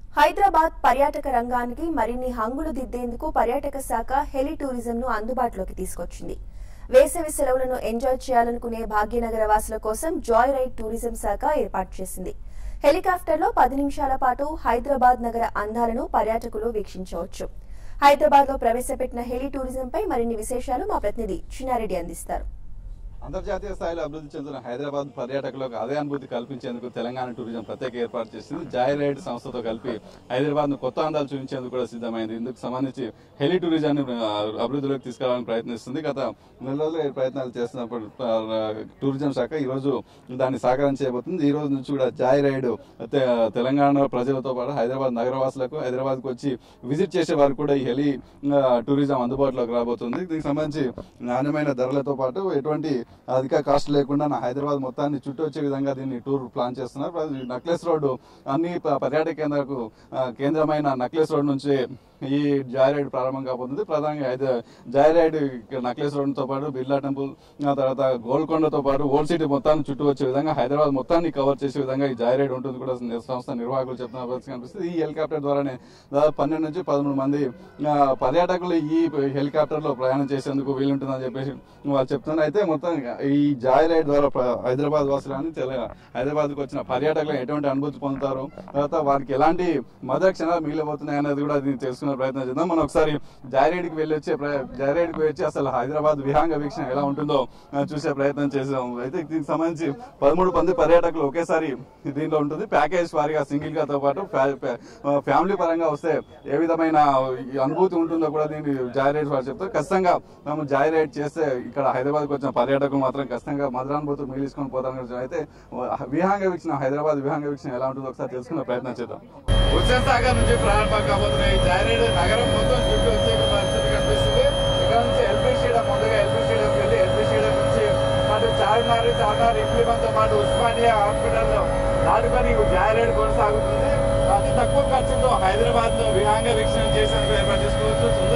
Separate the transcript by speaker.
Speaker 1: హైదరాబాద్ పర్యాటక రంగానికి మరిన్ని హంగులు దిద్దేందుకు పర్యాటక శాఖ హెలి టూరిజంను అందుబాటులోకి తీసుకొచ్చింది వేసవి సెలవులను ఎంజాయ్ చేయాలనుకునే భాగ్యనగర వాసుల కోసం జాయ్ రైడ్ టూరిజం శాఖ ఏర్పాటు చేసింది హెలికాప్టర్లో పది నిమిషాల పాటు హైదరాబాద్ నగర అందాలను పర్యాటకులు వీక్షించవచ్చు హైదరాబాద్ లో ప్రవేశపెట్టిన హెలి టూరిజంపై మరిన్ని విశేషాలు మా ప్రతినిధి చిన్నారెడ్డి అందిస్తారు
Speaker 2: అంతర్జాతీయ స్థాయిలో అభివృద్ధి చెందిన హైదరాబాద్ పర్యాటకులకు అదే అనుభూతి కల్పించేందుకు తెలంగాణ టూరిజం ప్రత్యేక ఏర్పాటు చేసింది జాయ్ రైడ్ సంస్థతో కలిపి హైదరాబాద్ ను కొత్త అందాలు చూపించేందుకు కూడా సిద్ధమైంది ఇందుకు సంబంధించి హెలి టూరిజాన్ని ఆ, అభివృద్ధిలోకి తీసుకురావాలని ప్రయత్నిస్తుంది గత నెల రోజులు ఈ ప్రయత్నాలు చేస్తున్నప్పుడు ఆ, టూరిజం శాఖ ఈ రోజు దాన్ని సాకారం చేయబోతుంది ఈ రోజు నుంచి కూడా జాయ్ రైడ్ తె- తెలంగాణ ప్రజలతో పాటు హైదరాబాద్ నగరవాసులకు హైదరాబాద్కు వచ్చి విజిట్ చేసే వారు కూడా ఈ హెలి ఆ, టూరిజం అందుబాటులోకి రాబోతుంది దీనికి సంబంధించి నాణ్యమైన ధరలతో పాటు ఎటువంటి అధిక కాస్ట్ లేకుండా నా హైదరాబాద్ మొత్తాన్ని చుట్టూ వచ్చే విధంగా దీన్ని టూర్ ప్లాన్ చేస్తున్నారు ప్లస్ ఈ నక్లెస్ రోడ్డు అన్ని ప- పర్యాటక కేంద్రాలకు ఆ, కేంద్రమైన నక్లెస్ రోడ్ నుంచి ఈ జాయ్ రైడ్ ప్రారంభం కాబోతుంది ప్రధానంగా అయితే జాయ్ రైడ్ ఇక్కడ నక్లెస్ రోడ్ తో పాటు బిర్లా టెంపుల్ ఆ తర్వాత గోల్కొండతో పాటు ఓల్డ్ సిటీ మొత్తాన్ని చుట్టూ వచ్చే విధంగా హైదరాబాద్ మొత్తాన్ని కవర్ చేసే విధంగా ఈ జాయ్ రైడ్ ఉంటుంది కూడా ని- సంస్థ నిర్వాహకులు చెప్తున్న పరిస్థితి కనిపిస్తుంది ఈ హెలికాప్టర్ ద్వారానే దాదాపు పన్నెండు నుంచి పదమూడు మంది ఆ, పర్యాటకులు ఈ హెలికాప్టర్ లో ప్రయాణం చేసేందుకు వీలుంటుందని చెప్పేసి వాళ్ళు చెప్తున్నారు అయితే మొత్తం ఈ జాయ్ రైడ్ ద్వారా ప్ర- హైదరాబాద్ వాసులు కానీ తెలంగాణ హైదరాబాద్ కు వచ్చిన పర్యాటకులు ఎటువంటి అనుభూతి పొందుతారు తర్వాత వారికి ఎలాంటి మధుర క్షణాలు మిగిలిపోతున్నాయి అనేది కూడా దీన్ని తెలుసుకునే ప్రయత్నం చేద్దాం మనం ఒకసారి జాయ్ రైడ్ కి వెళ్ళి వచ్చే ప్ర- జాయ్ రైడ్ కి వచ్చి అసలు హైదరాబాద్ విహాంగ వీక్షణ ఎలా ఉంటుందో ఆ, చూసే ప్రయత్నం చేసాం అయితే దీనికి సంబంధించి పదమూడు మంది పర్యాటకులు ఒకేసారి దీనిలో ఉంటుంది ప్యాకేజ్ వారిగా సింగిల్ గా తో పాటు ఫ్యా- ఫ్యా- ఆ, ఫ్యామిలీ పరంగా వస్తే ఏ విధమైన ఈ అనుభూతి ఉంటుందో కూడా దీన్ని జాయ్ రైడ్ వారు చెప్తారు ఖచ్చితంగా మనం జాయ్ రైడ్ చేస్తే ఇక్కడ హైదరాబాద్ కు వచ్చిన పర్యాటకులు మాత్రం ఖచ్చితంగా మధురానుభూతి మిగిలించుకొని పోతారని కూడా అయితే విహాంగ వీక్షణ హైదరాబాద్ విహాంగ వీక్షణ ఎలా ఉంటుందో ఒకసారి తెలుసుకునే ప్రయత్నం చేద్దాం హుస్సేన్ సాగర్ నుంచి ప్రారంభం కాబోతున్న ఈ జాయ్ రైడ్ నగరం మొత్తం చుట్టూ వచ్చే పరిస్థితి కనిపిస్తుంది ఇక్కడ నుంచి ఎల్బీ స్టేడియం ముందుగా ఎల్బీ స్టేడియం వెళ్ళి ఎల్బీ స్టేడియం నుంచి పాటు చార్మినార్ చార్మినార్ ఇంప్లిమెంట్తో పాటు ఉస్మానియా హాస్పిటల్లో దాటుకొని ఈ జాయ్ రైడ్ కొనసాగుతుంది అతి తక్కువ ఖర్చుతో హైదరాబాద్ లో విహాంగ వీక్షణ చేసేందుకు ఏర్పాటు చేసుకోవచ్చు